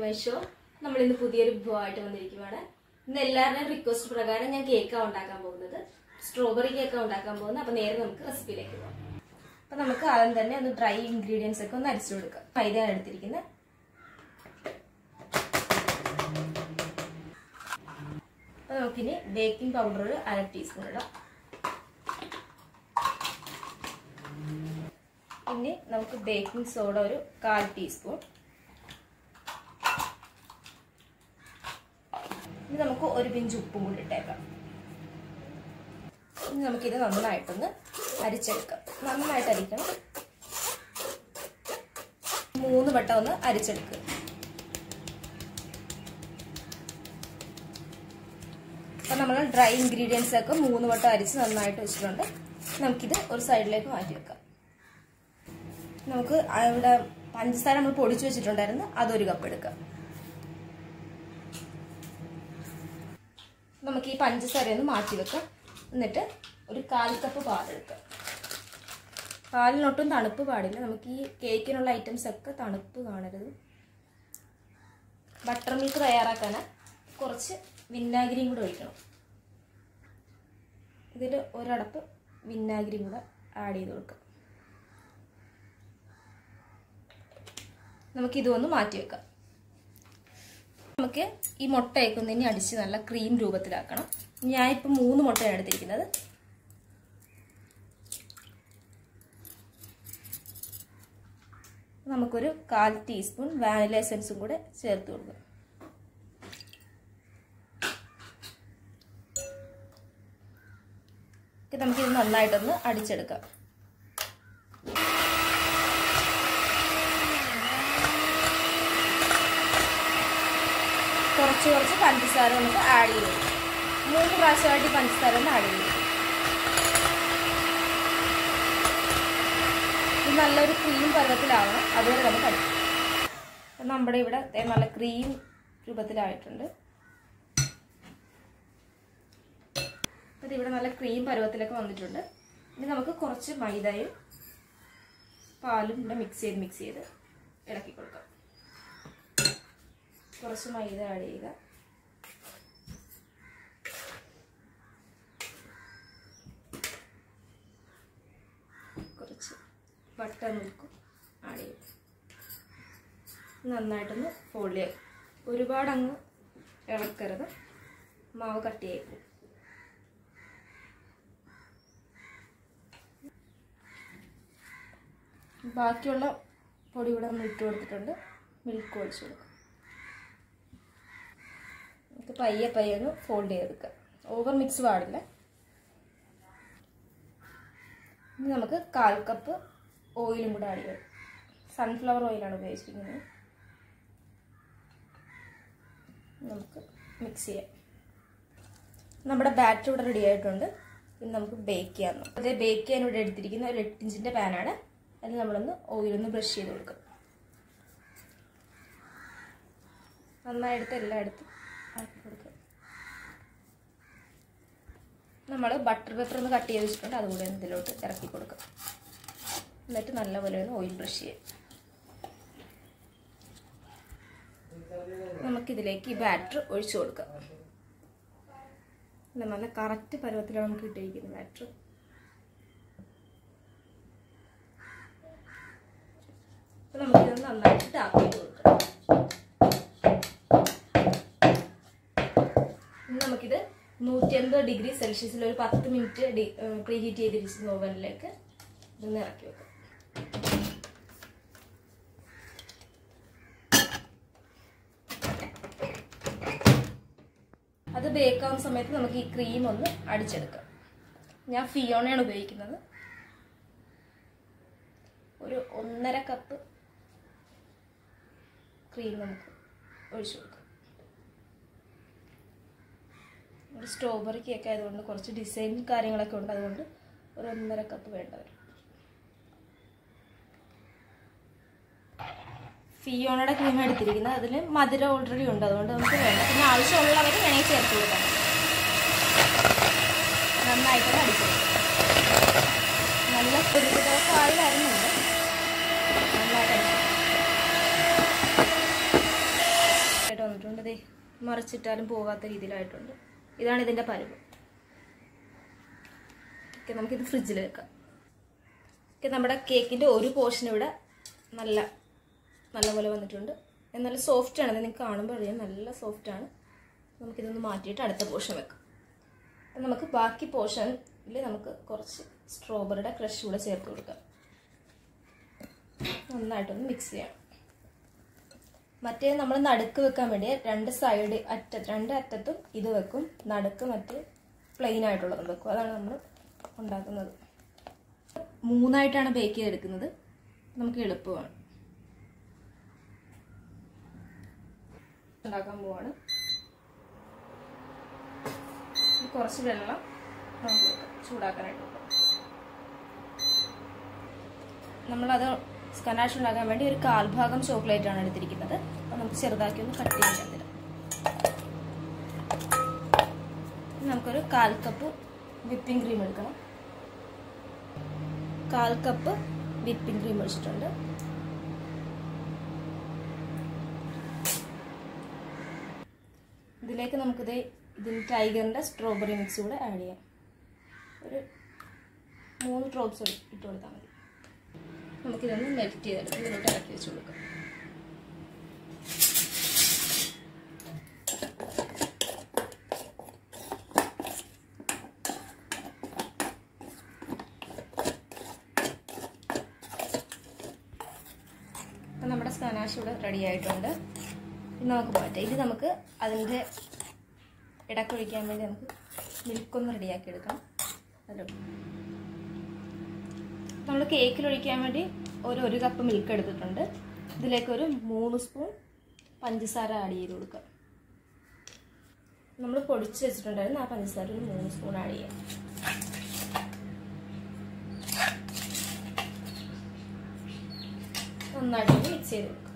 My show നമ്മൾ ഇന്ന് പുതിയൊരു വിഭവമായിട്ട് വന്നിരിക്കുകയാണ് ഇന്ന് എല്ലാവരുടെയും റിക്വസ്റ്റ് പ്രകാരം ഞാൻ കേക്കാണ് ഉണ്ടാക്കാൻ പോകുന്നത് സ്ട്രോബെറി കേക്കാണ് ഉണ്ടാക്കാൻ പോകുന്നത് അപ്പൊ നേരെ നമുക്ക് റെസിപ്പിയിലേക്ക് പോകാം അപ്പൊ നമുക്ക് ആദ്യം തന്നെ ഒന്ന് ഡ്രൈ ഇൻഗ്രീഡിയൻസ് ഒക്കെ ഒന്ന് അരിച്ചു കൊടുക്കാം മൈദയാണ് എടുത്തിരിക്കുന്നത് അപ്പൊ നമുക്കിനി ബേക്കിംഗ് പൗഡർ ഒരു അര ടീസ്പൂൺ ഇടാം ഇനി നമുക്ക് ബേക്കിംഗ് സോഡ ഒരു കാൽ ടീസ്പൂൺ ഇനി നമുക്ക് ഒരു പിഞ്ച് ഉപ്പും കൂടി ഇട്ടേക്കാം ഇനി നമുക്കിത് നന്നായിട്ടൊന്ന് അരിച്ചെടുക്കാം നന്നായിട്ട് അരിക്കണം മൂന്ന് വട്ടം ഒന്ന് അരിച്ചെടുക്കുക അപ്പം നമ്മൾ ഡ്രൈ ഇൻഗ്രീഡിയൻസ് ഒക്കെ മൂന്ന് വട്ടം അരിച്ച് നന്നായിട്ട് വെച്ചിട്ടുണ്ട് നമുക്കിത് ഒരു സൈഡിലേക്ക് മാറ്റി വെക്കാം നമുക്ക് ഇവിടെ പഞ്ചസാര നമ്മൾ പൊടിച്ചു വെച്ചിട്ടുണ്ടായിരുന്നു അതൊരു കപ്പ് എടുക്കാം നമുക്ക് ഈ പഞ്ചസാര ഒന്ന് മാറ്റി വെക്കാം എന്നിട്ട് ഒരു കാൽ കപ്പ് പാലെടുക്കാം പാലിനൊട്ടും തണുപ്പ് പാടില്ല നമുക്ക് ഈ കേക്കിനുള്ള ഐറ്റംസ് ഒക്കെ തണുപ്പ് കാണരുത് ബട്ടർ മിൽക്ക് തയ്യാറാക്കാൻ കുറച്ച് വിനാഗിരിയും കൂടെ ഒഴിക്കണം ഇതിൽ ഒരടപ്പ് വിനാഗിരിയും കൂടെ ആഡ് ചെയ്ത് കൊടുക്കാം നമുക്ക് ഇതൊന്ന് മാറ്റി വെക്കാം നമുക്ക് ഈ മുട്ടയൊക്കെ ഒന്ന് ഇനി അടിച്ച് നല്ല ക്രീം രൂപത്തിലാക്കണം ഞാനിപ്പോൾ മൂന്ന് മുട്ടയാണ് എടുത്തിരിക്കുന്നത് നമുക്കൊരു കാൽ ടീസ്പൂൺ വാനില എസൻസും കൂടെ ചേർത്ത് കൊടുക്കുക നമുക്കിത് നന്നായിട്ടൊന്ന് അടിച്ചെടുക്കാം കുറച്ച് കുറച്ച് പഞ്ചസാര നമുക്ക് ആഡ് ചെയ്ത് മൂന്ന് പ്രാവശ്യമായിട്ട് പഞ്ചസാര ഒന്ന് ആഡ് ചെയ്ത് ഇത് നല്ലൊരു ക്രീം പരുവത്തിലാവണം അതുവരെ നമുക്ക് അടിക്കും നമ്മുടെ ഇവിടെ നല്ല ക്രീം രൂപത്തിലായിട്ടുണ്ട് അത് ഇവിടെ നല്ല ക്രീം പരുവത്തിലൊക്കെ വന്നിട്ടുണ്ട് ഇനി നമുക്ക് കുറച്ച് മൈദയും പാലും ഇവിടെ മിക്സ് ചെയ്ത് മിക്സ് ചെയ്ത് ഇളക്കി കൊടുക്കാം കുറച്ച് മൈദ ആഡ് ചെയ്യുക കുറച്ച് ബട്ടർ മിൽക്കും ആഡ് ചെയ്യുക നന്നായിട്ടൊന്ന് ഫോൾഡ് ചെയ്യുക ഒരുപാട് അങ്ങ് ഇളക്കരുത് മാവ് കട്ടിയായി പോകും ബാക്കിയുള്ള പൊടി കൂടെ നമ്മൾ ഇട്ട് കൊടുത്തിട്ടുണ്ട് മിൽക്ക് ഒഴിച്ചു കൊടുക്കാം നമുക്ക് പയ്യെ പയ്യെ ഒന്ന് ഫോൾഡ് ചെയ്തെടുക്കാം ഓവർ മിക്സ് പാടില്ല ഇനി നമുക്ക് കാൽ കപ്പ് ഓയിലും കൂടെ ആഡ് ചെയ്യാം സൺഫ്ലവർ ഓയിലാണ് ഉപയോഗിച്ചിരിക്കുന്നത് നമുക്ക് മിക്സ് ചെയ്യാം നമ്മുടെ ബാറ്റർ ഇവിടെ റെഡി ആയിട്ടുണ്ട് ഇനി നമുക്ക് ബേക്ക് ചെയ്യാം അതേ ബേക്ക് ചെയ്യാൻ ഇവിടെ എടുത്തിരിക്കുന്ന ഒരു എട്ട് ഇഞ്ചിൻ്റെ പാനാണ് അതിൽ നമ്മളൊന്ന് ഓയിലൊന്ന് ബ്രഷ് ചെയ്ത് കൊടുക്കും നന്നായിട്ട് എല്ലായിടത്തും ആക്കി കൊടുക്കുക നമ്മൾ ബട്ടർ പേപ്പർ ഒന്ന് കട്ട് ചെയ്ത് വെച്ചിട്ടുണ്ട് അതുകൂടെ ഇതിലോട്ട് ഇറക്കി കൊടുക്കുക എന്നിട്ട് നല്ലപോലെ ഒന്ന് ഓയിൽ ബ്രഷ് ചെയ്യാം നമുക്കിതിലേക്ക് ഈ ബാറ്റർ ഒഴിച്ചു കൊടുക്കാം നല്ല കറക്റ്റ് പരുവത്തിലാണ് നമുക്ക് കിട്ടിയിരിക്കുന്നത് ബാറ്റർ അപ്പോൾ നമുക്കിത് നന്നായിട്ട് ടാപ്പ് ചെയ്ത് കൊടുക്കാം ഇനി നമുക്കിത് നൂറ്റി അൻപത് ഡിഗ്രി സെൽഷ്യസിൽ ഒരു പത്ത് മിനിറ്റ് പ്രീ ഹീറ്റ് ചെയ്തിരിക്കുന്ന ഓവനിലേക്ക് ഇതൊന്ന് ഇറക്കി വെക്കാം അത് ബേക്ക് ആവുന്ന സമയത്ത് നമുക്ക് ഈ ക്രീം ഒന്ന് അടിച്ചെടുക്കാം ഞാൻ ഫിയോണയാണ് ഉപയോഗിക്കുന്നത് ഒരു ഒന്നര കപ്പ് ക്രീം നമുക്ക് ഒഴിച്ചു കൊടുക്കാം ഒരു സ്ട്രോബെറി കേക്ക് ആയതുകൊണ്ട് കുറച്ച് ഡിസൈൻ കാര്യങ്ങളൊക്കെ ഉണ്ട് അതുകൊണ്ട് ഒരു ഒന്നര കപ്പ് വേണ്ട വരും ഫിയോണയുടെ ക്രീം എടുത്തിരിക്കുന്നത് അതിൽ മധുരം ഓൾറെഡി ഉണ്ട് അതുകൊണ്ട് നമുക്ക് വേണ്ട പിന്നെ ആവശ്യമുള്ളവർ വേണമെങ്കിൽ ചേർത്ത് കൊടുക്കാം നന്നായിട്ട് അടിച്ചു നല്ല ഒരു ദിവസം ആയി വരുന്നുണ്ട് നന്നായിട്ട് അടിച്ചു മറിച്ചിട്ടാലും പോകാത്ത രീതിയിലായിട്ടുണ്ട് ഇതാണ് ഇതിൻ്റെ പരുവ് ഓക്കെ നമുക്കിത് ഫ്രിഡ്ജിൽ വെക്കാം ഓക്കെ നമ്മുടെ കേക്കിൻ്റെ ഒരു പോർഷൻ ഇവിടെ നല്ല നല്ലപോലെ വന്നിട്ടുണ്ട് നല്ല സോഫ്റ്റ് ആണ് നിങ്ങൾക്ക് കാണുമ്പോൾ അറിയാം നല്ല സോഫ്റ്റ് ആണ് നമുക്കിതൊന്ന് മാറ്റിയിട്ട് അടുത്ത പോർഷൻ വെക്കാം അപ്പം നമുക്ക് ബാക്കി പോർഷനിൽ നമുക്ക് കുറച്ച് സ്ട്രോബെറിയുടെ ക്രഷ് കൂടെ ചേർത്ത് കൊടുക്കാം നന്നായിട്ടൊന്ന് മിക്സ് ചെയ്യാം മറ്റേ നമ്മൾ നടുക്ക് വെക്കാൻ വേണ്ടി രണ്ട് സൈഡ് അറ്റ രണ്ട് അറ്റത്തും ഇത് വെക്കും നടുക്ക് മറ്റേ പ്ലെയിൻ ആയിട്ടുള്ളതും വെക്കും അതാണ് നമ്മൾ ഉണ്ടാക്കുന്നത് മൂന്നായിട്ടാണ് ബേക്ക് ചെയ്തെടുക്കുന്നത് നമുക്ക് എളുപ്പമാണ് ഉണ്ടാക്കാൻ പോവാണ് കുറച്ച് വെള്ളം നമുക്ക് വെക്കാം ചൂടാക്കാനായിട്ട് വെക്കാം നമ്മളത് സ്കനാഷ് ഉണ്ടാക്കാൻ വേണ്ടി ഒരു കാൽഭാഗം ചോക്ലേറ്റ് ആണ് എടുത്തിരിക്കുന്നത് അപ്പോൾ നമുക്ക് ചെറുതാക്കി ഒന്ന് കട്ട് ചെയ്യാൻ തരാം നമുക്കൊരു കാൽ കപ്പ് വിപ്പിംഗ് ക്രീം എടുക്കണം കാൽ കപ്പ് വിപ്പിംഗ് ക്രീം ഒഴിച്ചിട്ടുണ്ട് ഇതിലേക്ക് നമുക്കിത് ഇതിന് ടൈഗറിൻ്റെ സ്ട്രോബെറി മിക്സ് കൂടെ ആഡ് ചെയ്യാം ഒരു മൂന്ന് ഡ്രോപ്സ് ഇട്ട് കൊടുത്താൽ മതി നമുക്കിതൊന്ന് മെൽറ്റ് ചെയ്തെടുത്ത് ഇതിലോട്ട് ഇറക്കി വെച്ച് കൊടുക്കാം അപ്പം നമ്മുടെ സ്കനാഷ് ഇവിടെ റെഡി ആയിട്ടുണ്ട് ഇനി നമുക്ക് മാറ്റാം ഇത് നമുക്ക് അതിൻ്റെ ഇടക്കൊഴിക്കാൻ വേണ്ടി നമുക്ക് മിൽക്കൊന്ന് റെഡിയാക്കി എടുക്കാം അതിൽ നമ്മൾ കേക്കിൽ ഒഴിക്കാൻ വേണ്ടി ഒരു ഒരു കപ്പ് മിൽക്ക് എടുത്തിട്ടുണ്ട് ഇതിലേക്ക് ഒരു മൂന്ന് സ്പൂൺ പഞ്ചസാര ആഡ് ചെയ്ത് കൊടുക്കുക നമ്മൾ പൊടിച്ച് വെച്ചിട്ടുണ്ടായിരുന്നു ആ പഞ്ചസാര ഒരു മൂന്ന് സ്പൂൺ ആഡ് ചെയ്യാം നന്നായിട്ട് മിക്സ് ചെയ്ത് കൊടുക്കുക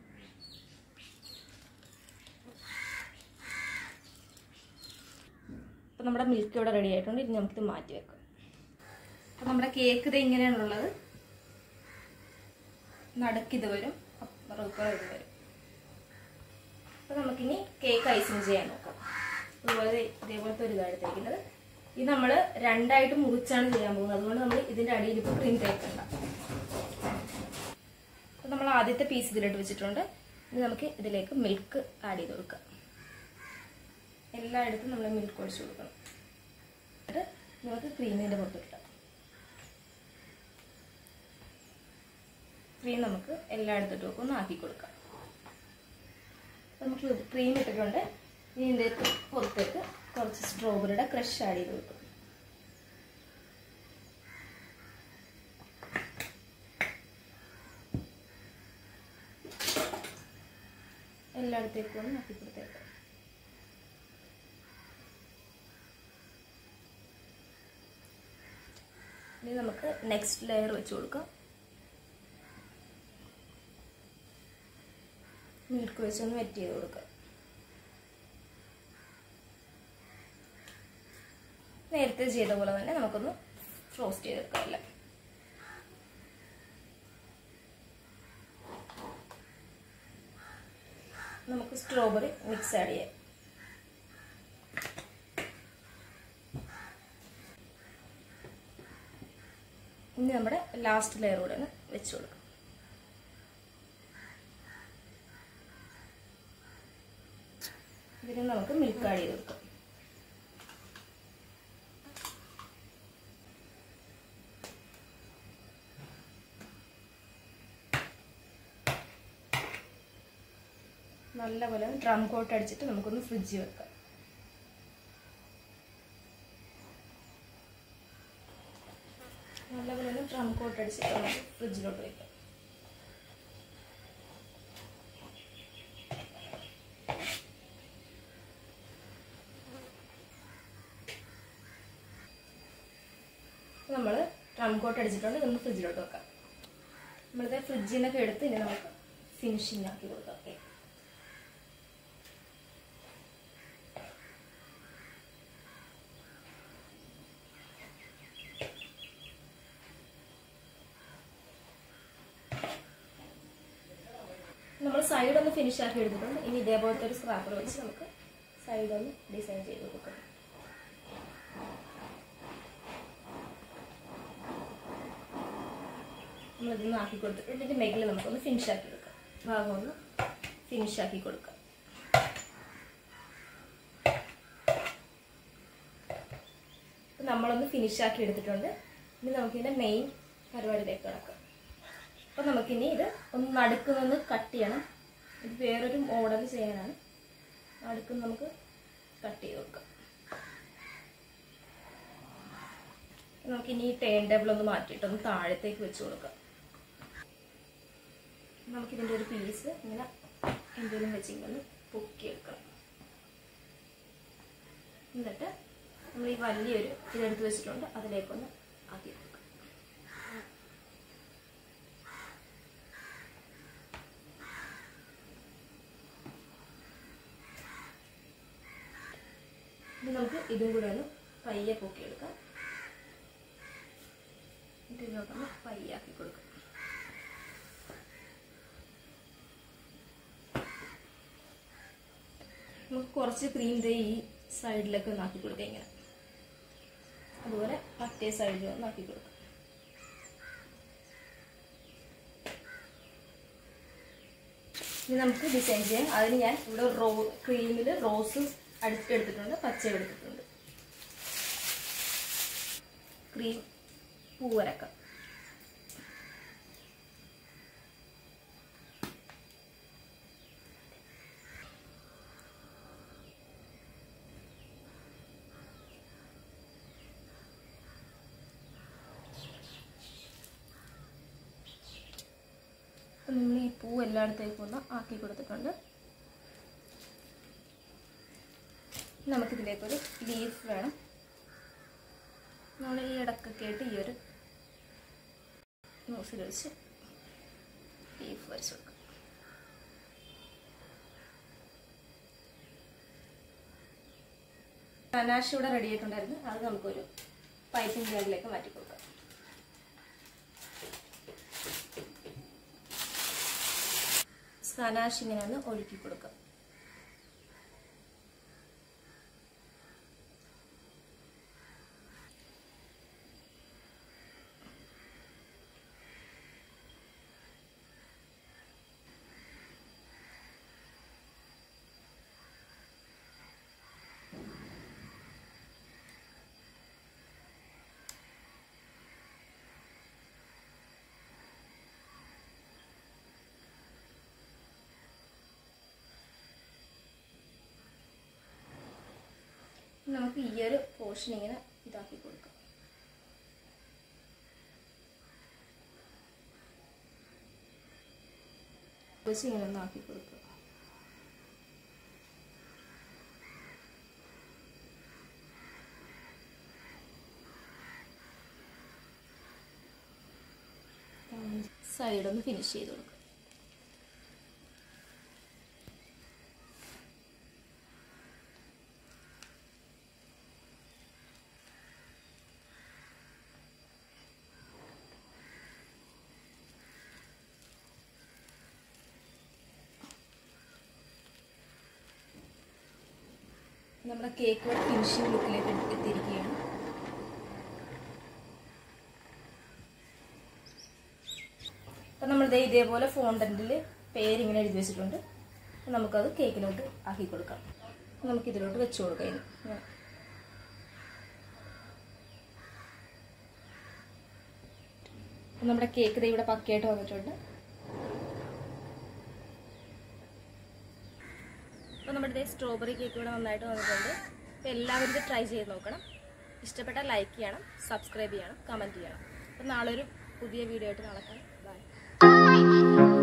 അപ്പം നമ്മുടെ മിൽക്ക് ഇവിടെ റെഡി ആയിട്ടുണ്ട് ഇനി നമുക്കിത് മാറ്റി വെക്കാം അപ്പം നമ്മുടെ കേക്ക് ഇത് ഇങ്ങനെയാണുള്ളത് നടുക്കിത് വരും റൂക്കർ ഇത് വരും അപ്പം നമുക്കിനി കേക്ക് ഐസിങ് ചെയ്യാൻ നോക്കാം അതുപോലെ ഇതേപോലത്തെ ഒരു ഇതാണ് എടുത്തിരിക്കുന്നത് ഇത് നമ്മൾ രണ്ടായിട്ട് മുറിച്ചാണ് ചെയ്യാൻ പോകുന്നത് അതുകൊണ്ട് നമ്മൾ ഇതിൻ്റെ അടിയിൽ ഇപ്പോൾ ക്രീം തേക്കണ്ട അപ്പം നമ്മൾ ആദ്യത്തെ പീസ് ഇതിലോട്ട് വെച്ചിട്ടുണ്ട് ഇനി നമുക്ക് ഇതിലേക്ക് മിൽക്ക് ആഡ് ചെയ്ത് കൊടുക്കാം എല്ലായിടത്തും നമ്മൾ മിൽക്ക് ഒഴിച്ച് കൊടുക്കണം എന്നിട്ട് നമുക്ക് ക്രീമിൻ്റെ പുറത്തിട്ടാം ക്രീം നമുക്ക് എല്ലായിടത്തോട്ടും ഒക്കെ ഒന്ന് ആക്കി കൊടുക്കാം നമുക്ക് ക്രീം ഇട്ടിട്ടുണ്ട് ഇനി ഇതിൻ്റെ പുറത്തേക്ക് കുറച്ച് സ്ട്രോബെറിയുടെ ക്രഷ് ആഡ് ചെയ്ത് കൊടുക്കും എല്ലായിടത്തേക്കും ഒന്ന് ആക്കി കൊടുത്തേക്കാം ഇനി നമുക്ക് നെക്സ്റ്റ് ലെയർ വെച്ച് കൊടുക്കാം മിൽക്ക് വെച്ചൊന്ന് വെറ്റ് ചെയ്ത് കൊടുക്കാം നേരത്തെ ചെയ്ത പോലെ തന്നെ നമുക്കൊന്ന് റോസ്റ്റ് ചെയ്തെടുക്കാം എല്ലാം നമുക്ക് സ്ട്രോബെറി മിക്സ് ആഡ് ചെയ്യാം ഇനി നമ്മുടെ ലാസ്റ്റ് ലെയർ കൂടെ ഒന്ന് വെച്ച് കൊടുക്കാം ഇതിന് നമുക്ക് മിൽക്ക് ആഡ് ചെയ്ത് കൊടുക്കാം നല്ലപോലെ ഡ്രം കോട്ട് അടിച്ചിട്ട് നമുക്കൊന്ന് ഫ്രിഡ്ജിൽ വെക്കാം നല്ലപോലെ ഒന്ന് ഡ്രം കോട്ട് അടിച്ചിട്ട് നമുക്ക് ഫ്രിഡ്ജിലോട്ട് വെക്കാം നമ്മൾ ഡ്രം കോട്ട് അടിച്ചിട്ടുണ്ട് ഇതൊന്ന് ഫ്രിഡ്ജിലോട്ട് വെക്കാം നമ്മളിത് ഫ്രിഡ്ജിൽ നിന്നൊക്കെ എടുത്ത് ഇനി നമുക്ക് ഫിനിഷിങ് ആക്കി കൊടുക്കാം കേക്ക് നമ്മൾ സൈഡ് ഒന്ന് ഫിനിഷ് ആക്കി എടുത്തിട്ടുണ്ട് ഇനി ഇതേപോലത്തെ ഒരു സ്ക്രാപ്പർ വെച്ച് നമുക്ക് സൈഡ് ഒന്ന് ഡിസൈൻ ചെയ്ത് കൊടുക്കണം നമ്മളിതൊന്ന് ആക്കി കൊടുത്തിട്ട് ഇതിൻ്റെ മേഖല നമുക്കൊന്ന് ഫിനിഷ് ആക്കി കൊടുക്കാം ഭാഗം ഒന്ന് ഫിനിഷ് ആക്കി കൊടുക്കാം ഇപ്പം നമ്മളൊന്ന് ഫിനിഷ് ആക്കി എടുത്തിട്ടുണ്ട് ഇനി നമുക്കിതിൻ്റെ മെയിൻ പരിപാടിയിലേക്ക് കിടക്കാം അപ്പം നമുക്കിനി ഇത് ഒന്ന് നടുക്കുന്നൊന്ന് കട്ട് ചെയ്യണം ഇത് വേറൊരു മോഡൽ ചെയ്യാനാണ് നടുക്കുന്ന നമുക്ക് കട്ട് ചെയ്ത് കൊടുക്കാം നമുക്കിനി ഈ ടേൺ ടേബിൾ ഒന്ന് മാറ്റിയിട്ട് ഒന്ന് താഴത്തേക്ക് വെച്ച് കൊടുക്കാം നമുക്കിതിൻ്റെ ഒരു പീസ് ഇങ്ങനെ എന്തെങ്കിലും വെച്ചിങ്ങനെ പൊക്കിയെടുക്കണം എന്നിട്ട് നമ്മൾ ഈ വലിയൊരു ഇതെടുത്ത് വെച്ചിട്ടുണ്ട് അതിലേക്കൊന്ന് ആക്കി കൊടുക്കാം ഇനി നമുക്ക് ഇതും കൂടെ ഒന്ന് പയ്യെ പൊക്കിയെടുക്കാം എന്നിട്ട് ഇതിലോട്ടൊന്ന് പയ്യെ ആക്കി കൊടുക്കാം നമുക്ക് കുറച്ച് ക്രീം ദേ ഈ സൈഡിലൊക്കെ ഒന്ന് ആക്കി കൊടുക്കാം ഇങ്ങനെ അതുപോലെ മറ്റേ സൈഡിൽ ഒന്ന് ആക്കി കൊടുക്കാം ഇനി നമുക്ക് ഡിസൈൻ ചെയ്യാം അതിന് ഞാൻ ഇവിടെ റോ ക്രീമിൽ റോസ് അടുത്തെടുത്തിട്ടുണ്ട് പച്ച എടുത്തിട്ടുണ്ട് ക്രീം പൂവരക്കം അപ്പം നമ്മൾ ഈ പൂ എല്ലായിടത്തേക്കും ഒന്ന് ആക്കി കൊടുത്തിട്ടുണ്ട് നമുക്കിതിലേക്കൊരു ലീഫ് വേണം നമ്മൾ ഈ ഇടക്കൊക്കെ ആയിട്ട് ഈ ഒരു നോസിൽ വെച്ച് ലീഫ് വരച്ച് കൊടുക്കാം അനാഷ് ഇവിടെ റെഡി ആയിട്ടുണ്ടായിരുന്നു അത് നമുക്കൊരു പൈപ്പിംഗ് ബാഗിലേക്ക് മാറ്റി കൊടുക്കാം സനാഷ് ഇങ്ങനെ ഒന്ന് ഒഴുക്കി കൊടുക്കാം നമുക്ക് ഈ ഒരു പോർഷൻ ഇങ്ങനെ ഇതാക്കി കൊടുക്കാം വെച്ച് ഇങ്ങനെ ഒന്ന് ആക്കി കൊടുക്കുക സൈഡ് ഒന്ന് ഫിനിഷ് ചെയ്ത് കൊടുക്കുക നമ്മുടെ കേക്ക് ഫിനിഷിംഗ് ലുക്കിലേക്ക് എത്തിയിരിക്കുകയാണ് അപ്പം നമ്മളിത് ഇതേപോലെ ഫോണ്ടൻറ്റിൽ പേരിങ്ങനെ എഴുതി വെച്ചിട്ടുണ്ട് അപ്പം നമുക്കത് കേക്കിലോട്ട് ആക്കി കൊടുക്കാം അപ്പം നമുക്ക് ഇതിലോട്ട് വെച്ച് കൊടുക്കാം ഇനി ഇങ്ങനെ. അപ്പം നമ്മുടെ കേക്ക് ദേ ഇവിടെ പക്കയായിട്ട് വന്നിട്ടുണ്ട് അപ്പോൾ നമ്മുടെ ഇതേ സ്ട്രോബെറി കേക്ക് ഇവിടെ നന്നായിട്ട് വന്നിട്ടുണ്ട് അപ്പോൾ എല്ലാവരും ഇത് ട്രൈ ചെയ്ത് നോക്കണം ഇഷ്ടപ്പെട്ടാൽ ലൈക്ക് ചെയ്യണം സബ്സ്ക്രൈബ് ചെയ്യണം കമൻറ്റ് ചെയ്യണം അപ്പോൾ നാളെ ഒരു പുതിയ വീഡിയോ ആയിട്ട് നാളെ കാണാം ബൈ